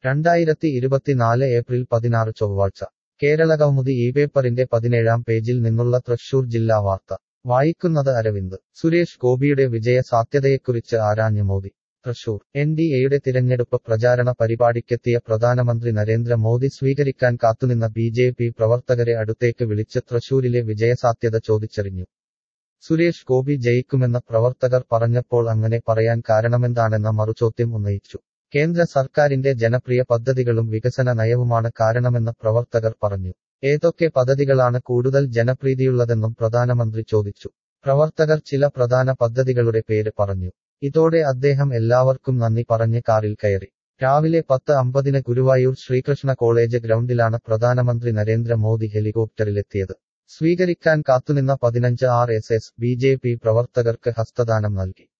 രണ്ടായിരത്തി ഇരുപത്തിനാല് ഏപ്രിൽ പതിനാറ് ചൊവ്വാഴ്ച കേരളകൗമുദി ഈ പേപ്പറിന്റെ പതിനേഴാം പേജിൽ നിന്നുള്ള തൃശൂർ ജില്ലാ വാർത്ത വായിക്കുന്നത് അരവിന്ദ് സുരേഷ് ഗോപിയുടെ വിജയ സാധ്യതയെക്കുറിച്ച് ആരാഞ്ഞ് മോദി തൃശൂർ എൻ ഡി എയുടെ തിരഞ്ഞെടുപ്പ് പ്രചാരണ പരിപാടിക്കെത്തിയ പ്രധാനമന്ത്രി നരേന്ദ്ര മോദി സ്വീകരിക്കാൻ കാത്തുനിന്ന ബി ജെ പി പ്രവർത്തകരെ അടുത്തേക്ക് വിളിച്ച് തൃശൂരിലെ വിജയസാധ്യത ചോദിച്ചറിഞ്ഞു സുരേഷ് ഗോപി ജയിക്കുമെന്ന് പ്രവർത്തകർ പറഞ്ഞപ്പോൾ അങ്ങനെ പറയാൻ കാരണമെന്താണെന്ന മറുചോദ്യം ഉന്നയിച്ചു കേന്ദ്ര സർക്കാരിന്റെ ജനപ്രിയ പദ്ധതികളും വികസന നയവുമാണ് കാരണമെന്ന് പ്രവർത്തകർ പറഞ്ഞു ഏതൊക്കെ പദ്ധതികളാണ് കൂടുതൽ ജനപ്രീതിയുള്ളതെന്നും പ്രധാനമന്ത്രി ചോദിച്ചു പ്രവർത്തകർ ചില പ്രധാന പദ്ധതികളുടെ പേര് പറഞ്ഞു ഇതോടെ അദ്ദേഹം എല്ലാവർക്കും നന്ദി പറഞ്ഞ് കാറിൽ കയറി രാവിലെ പത്ത് അമ്പതിന് ഗുരുവായൂർ ശ്രീകൃഷ്ണ കോളേജ് ഗ്രൗണ്ടിലാണ് പ്രധാനമന്ത്രി നരേന്ദ്ര മോദി ഹെലികോപ്റ്ററിലെത്തിയത് സ്വീകരിക്കാൻ കാത്തുനിന്ന പതിനഞ്ച് R S S B J P പ്രവർത്തകർക്ക് ഹസ്തദാനം നൽകി